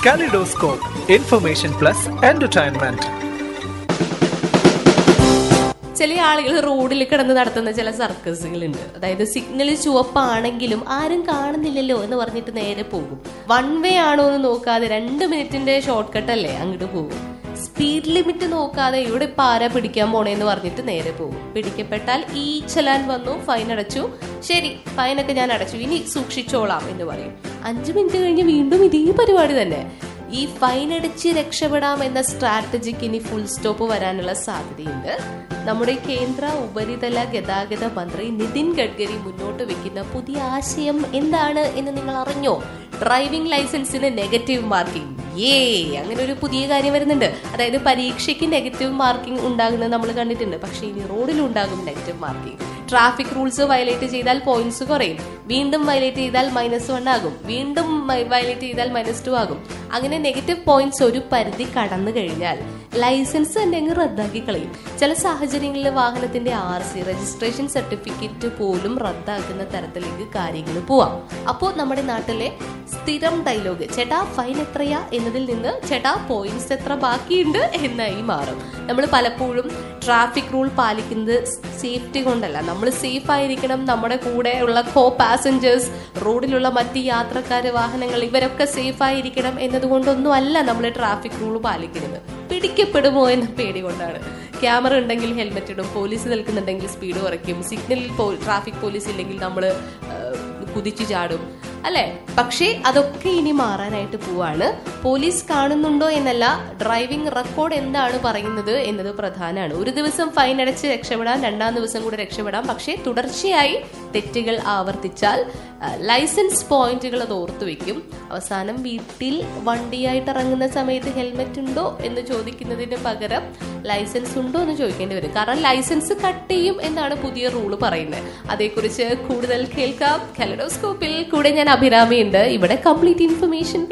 Kaleidoscope, information plus entertainment. ചില ആളുകൾ റോഡിൽ കിടന്ന് നടത്തുന്ന ചില സർക്കസുകളുണ്ട് അതായത് സിഗ്നൽ ചുവപ്പാണെങ്കിലും ആരും കാണുന്നില്ലല്ലോ എന്ന് പറഞ്ഞിട്ട് നേരെ പോകും വൺ വേ ആണോ എന്ന് നോക്കാതെ രണ്ട് മിനിറ്റിന്റെ ഷോർട്ട് കട്ട് അല്ലേ അങ്ങോട്ട് പോകും സ്പീഡ് ലിമിറ്റ് നോക്കാതെ ഇവിടെ ഇപ്പൊ ആരാ പിടിക്കാൻ പോണേന്ന് പറഞ്ഞിട്ട് നേരെ പോകും പിടിക്കപ്പെട്ടാൽ ഈ ചലാൻ വന്നു ഫൈൻ അടച്ചു ശരി ഫൈനൊക്കെ ഞാൻ അടച്ചു ഇനി സൂക്ഷിച്ചോളാം എന്ന് പറയും അഞ്ചു മിനിറ്റ് കഴിഞ്ഞ് വീണ്ടും ഇതേ പരിപാടി തന്നെ ഈ ഫൈൻ അടിച്ച് രക്ഷപ്പെടാം എന്ന സ്ട്രാറ്റജിക്ക് ഇനി ഫുൾ സ്റ്റോപ്പ് വരാനുള്ള സാധ്യതയുണ്ട് നമ്മുടെ കേന്ദ്ര ഉപരിതല ഗതാഗത മന്ത്രി നിതിൻ ഗഡ്കരി മുന്നോട്ട് വെക്കുന്ന പുതിയ ആശയം എന്താണ് എന്ന് നിങ്ങൾ അറിഞ്ഞോ ഡ്രൈവിംഗ് ലൈസൻസിന് നെഗറ്റീവ് മാർക്കിംഗ് ഏ അങ്ങനെ ഒരു പുതിയ കാര്യം വരുന്നുണ്ട് അതായത് പരീക്ഷയ്ക്ക് നെഗറ്റീവ് മാർക്കിംഗ് ഉണ്ടാകുന്നത് നമ്മൾ കണ്ടിട്ടുണ്ട് പക്ഷേ ഇനി റോഡിലും ഉണ്ടാകും negative marking traffic rules violate ചെയ്താൽ പോയിന്റ്സ് കുറയും വീണ്ടും വയലേറ്റ് ചെയ്താൽ മൈനസ് വൺ ആകും വീണ്ടും വയലേറ്റ് ചെയ്താൽ മൈനസ് ടു ആകും അങ്ങനെ നെഗറ്റീവ് പോയിന്റ്സ് ഒരു പരിധി കടന്നു കഴിഞ്ഞാൽ ലൈസൻസ് തന്നെ അങ്ങ് റദ്ദാക്കി കളയും ചില സാഹചര്യങ്ങളിൽ വാഹനത്തിന്റെ ആർ സി രജിസ്ട്രേഷൻ സർട്ടിഫിക്കറ്റ് പോലും റദ്ദാക്കുന്ന തരത്തിലേക്ക് കാര്യങ്ങൾ പോവാം അപ്പോൾ നമ്മുടെ നാട്ടിലെ സ്ഥിരം ഡയലോഗ് ചേട്ടാ ഫൈൻ എത്രയാ എന്നതിൽ നിന്ന് ചേട്ടാ പോയിന്റ്സ് എത്ര ബാക്കിയുണ്ട് എന്നായി മാറും നമ്മൾ പലപ്പോഴും ട്രാഫിക് റൂൾ പാലിക്കുന്നത് സേഫ്റ്റി കൊണ്ടല്ല നമ്മൾ സേഫ് ആയിരിക്കണം നമ്മുടെ കൂടെ ഉള്ള കോ പാസഞ്ചേഴ്സ് റോഡിലുള്ള മറ്റ് യാത്രക്കാര് വാഹനങ്ങൾ ഇവരൊക്കെ സേഫ് ആയിരിക്കണം എന്നതുകൊണ്ടൊന്നും അല്ല നമ്മൾ ട്രാഫിക് റൂൾ പാലിക്കുന്നത് പിടിക്കപ്പെടുമോ എന്ന പേടി കൊണ്ടാണ് ക്യാമറ ഉണ്ടെങ്കിൽ ഹെൽമെറ്റ് ഇടും പോലീസ് നിൽക്കുന്നുണ്ടെങ്കിൽ സ്പീഡ് കുറയ്ക്കും സിഗ്നലിൽ ട്രാഫിക് പോലീസ് ഇല്ലെങ്കിൽ നമ്മൾ കുതിച്ചു ചാടും അല്ലെ പക്ഷേ അതൊക്കെ ഇനി മാറാനായിട്ട് പോവാണ് പോലീസ് കാണുന്നുണ്ടോ എന്നല്ല ഡ്രൈവിംഗ് റെക്കോർഡ് എന്താണ് പറയുന്നത് എന്നത് പ്രധാനമാണ് ഒരു ദിവസം ഫൈൻ അടച്ച് രക്ഷപ്പെടാം രണ്ടാം ദിവസം കൂടെ രക്ഷപ്പെടാം പക്ഷേ തുടർച്ചയായി തെറ്റുകൾ ആവർത്തിച്ചാൽ ലൈസൻസ് പോയിന്റുകൾ അത് ഓർത്തു വെക്കും അവസാനം വീട്ടിൽ വണ്ടിയായിട്ട് ഇറങ്ങുന്ന സമയത്ത് ഹെൽമെറ്റ് ഉണ്ടോ എന്ന് ചോദിക്കുന്നതിന് പകരം ലൈസൻസ് ഉണ്ടോ എന്ന് ചോദിക്കേണ്ടി വരും കാരണം ലൈസൻസ് കട്ട് ചെയ്യും എന്നാണ് പുതിയ റൂള് പറയുന്നത് അതേക്കുറിച്ച് കൂടുതൽ കേൾക്കാം കലഡോസ്കോപ്പിൽ കൂടെ ഞാൻ അഭിരാമിയുണ്ട് ഇവിടെ കംപ്ലീറ്റ് ഇൻഫർമേഷൻ